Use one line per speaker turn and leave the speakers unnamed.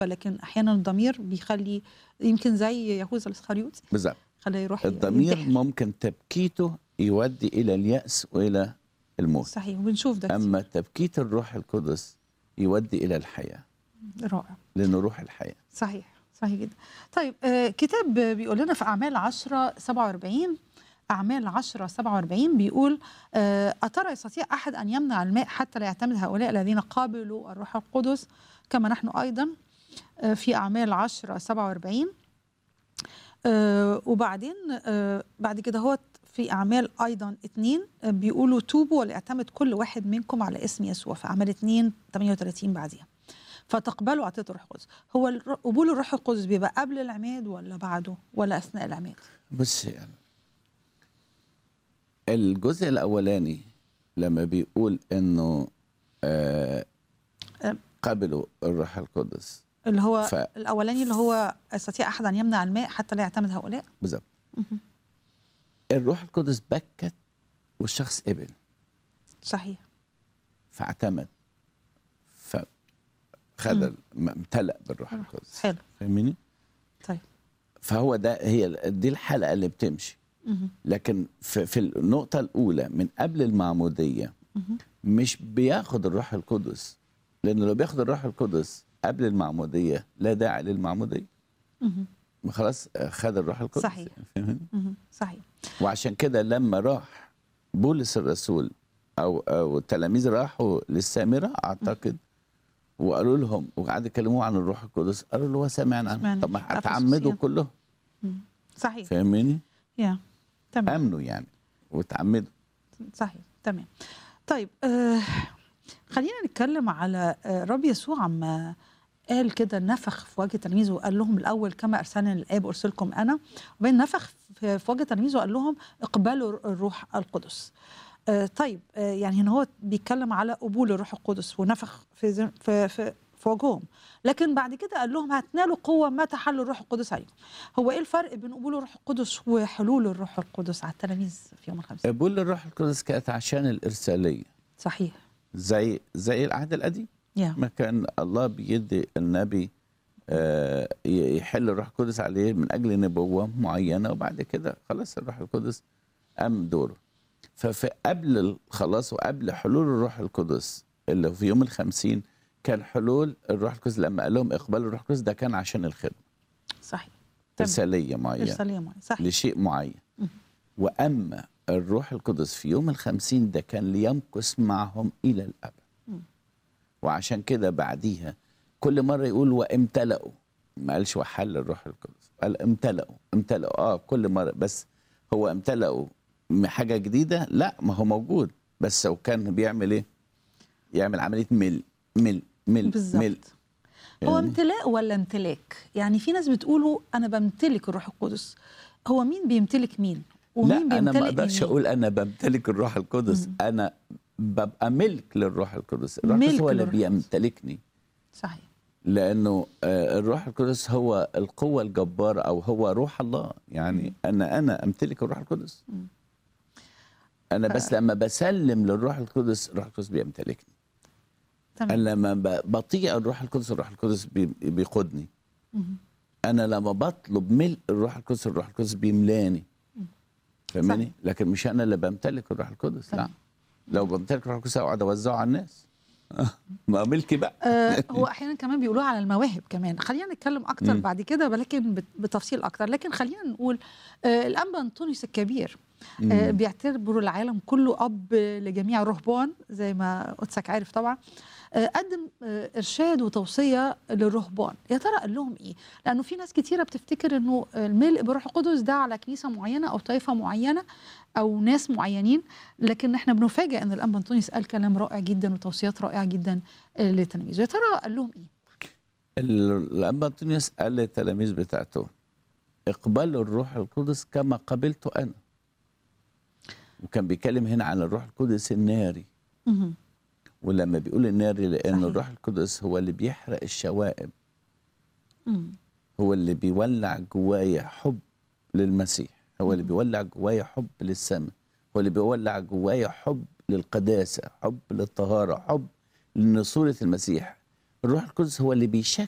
لكن احيانا الضمير بيخلي يمكن زي يهوذا الاسخريوطي
بالظبط
خليه يروح
الضمير
ينتحر.
ممكن تبكيته يودي الى الياس والى الموت
صحيح وبنشوف ده كتير.
اما تبكيت الروح القدس يودي الى الحياه
رائع
لانه روح الحياه
صحيح صحيح جدا طيب آه كتاب بيقول لنا في أعمال 10 47 أعمال 10 47 بيقول آه أترى يستطيع أحد أن يمنع الماء حتى لا يعتمد هؤلاء الذين قابلوا الروح القدس كما نحن أيضا آه في أعمال 10 47 آه وبعدين آه بعد كده هو في أعمال أيضا اتنين آه بيقولوا توبوا وليعتمد كل واحد منكم على اسم يسوع في أعمال 2 38 بعديها فتقبلوا عطيه الروح القدس هو الر- قبول الروح القدس بيبقى قبل العماد ولا بعده ولا اثناء العماد
بص يعني الجزء الاولاني لما بيقول انه آه
أم.
قبلوا الروح القدس
اللي هو
ف-
الاولاني اللي هو يستطيع احد ان يمنع الماء حتى لا يعتمد هؤلاء
بالظبط
مهم.
الروح القدس بكت والشخص قبل
صحيح
فاعتمد فخد ال- م- امتلأ بالروح القدس
حلو
فاهميني؟
طيب
فهو ده هي دي الحلقه اللي بتمشي
مهم.
لكن في, في النقطه الاولى من قبل المعموديه
مهم.
مش بياخد الروح القدس لانه لو بياخد الروح القدس قبل المعموديه لا داعي للمعموديه
مهم.
ما خلاص خد الروح القدس
صحيح.
فاهمني؟
مهم. صحيح
وعشان كده لما راح بولس الرسول او او التلاميذ راحوا للسامره اعتقد وقالوا لهم وقعدوا يكلموه عن الروح القدس قالوا له هو سمعنا عنه
سمعنا.
طب ما
أفسس
هتعمدوا
يعني.
كلهم
مهم. صحيح
فاهميني؟
يا تمام
امنوا يعني وتعمدوا
صحيح تمام طيب آه خلينا نتكلم على آه رب يسوع عما قال كده نفخ في وجه تلاميذه وقال لهم الاول كما ارسلني الاب ارسلكم انا وبعدين نفخ في في وجه تلاميذه وقال لهم اقبلوا الروح القدس آه طيب آه يعني هنا هو بيتكلم على قبول الروح القدس ونفخ في ذ- في في, في وجههم لكن بعد كده قال لهم هتنالوا قوه متى حل الروح القدس عليكم هو ايه الفرق بين قبول الروح القدس وحلول الروح القدس على التلاميذ في يوم الخمسين
قبول الروح القدس كانت عشان الارساليه
صحيح
زي زي العهد القديم
يا
ما كان الله بيدي النبي آه، ي- يحل الروح القدس عليه من اجل نبوه معينه وبعد كده خلاص الروح القدس قام دوره ففي قبل الخلاص وقبل حلول الروح القدس اللي في يوم الخمسين كان حلول الروح القدس لما قال لهم اقبال الروح القدس ده كان عشان الخدمه
صحيح تمام.
ارساليه معينه
ارساليه معينه صح
لشيء معين
مم.
واما الروح القدس في يوم الخمسين ده كان ليمكث معهم الى الابد
مم.
وعشان كده بعديها كل مره يقول وامتلأوا ما قالش وحل الروح القدس قال امتلأوا امتلأوا اه كل مره بس هو امتلأوا م- حاجه جديده لا ما هو موجود بس هو كان بيعمل ايه يعمل عمليه مل مل مل مل
بالظبط هو امتلاء ولا امتلاك يعني في ناس بتقولوا انا بمتلك الروح القدس هو مين بيمتلك مين
لا
ومين
انا ما
بيمتلك
اقدرش
مين؟
اقول انا بمتلك الروح القدس
مم.
انا ببقى ملك للروح القدس الروح
ملك
القدس هو اللي
للروح القدس.
بيمتلكني
صحيح
لانه آه، الروح القدس هو القوه الجباره او هو روح الله يعني انا انا امتلك الروح القدس
مم.
انا
ف-
بس لما بسلم للروح القدس الروح القدس بيمتلكني
تمام
انا لما ب- بطيع الروح القدس الروح القدس بي- بيقودني
مهم.
انا لما بطلب ملء الروح القدس الروح القدس بيملاني
مم.
فاهماني لكن مش انا اللي بمتلك الروح القدس لا
تمام.
لو بمتلك الروح القدس اقعد اوزعه على الناس ما ملكي بقى
آه هو احيانا كمان بيقولوها على المواهب كمان خلينا نتكلم اكتر
مم.
بعد كده ولكن بت- بتفصيل اكتر لكن خلينا نقول آه الانبا انطونيوس الكبير آه
مم.
بيعتبروا العالم كله اب لجميع الرهبان زي ما قدسك عارف طبعا آه قدم آه ارشاد وتوصيه للرهبان يا ترى قال لهم ايه لانه في ناس كتيره بتفتكر انه الملء بروح القدس ده على كنيسه معينه او طائفه معينه او ناس معينين لكن احنا بنفاجئ ان الانبا انطونيوس قال كلام رائع جدا وتوصيات رائعه جدا آه، للتلاميذ يا ترى قال لهم ايه
ال- الانبا انطونيوس قال للتلاميذ بتاعته اقبلوا الروح القدس كما قبلته انا وكان بيتكلم هنا عن الروح القدس الناري
مهم.
ولما بيقول الناري لان
صحيح.
الروح القدس هو اللي بيحرق الشوائب
مم.
هو اللي بيولع جوايا حب للمسيح هو اللي بيولع جوايا حب للسماء هو اللي بيولع جوايا حب للقداسة حب للطهارة حب لصورة المسيح الروح القدس هو اللي بيشكل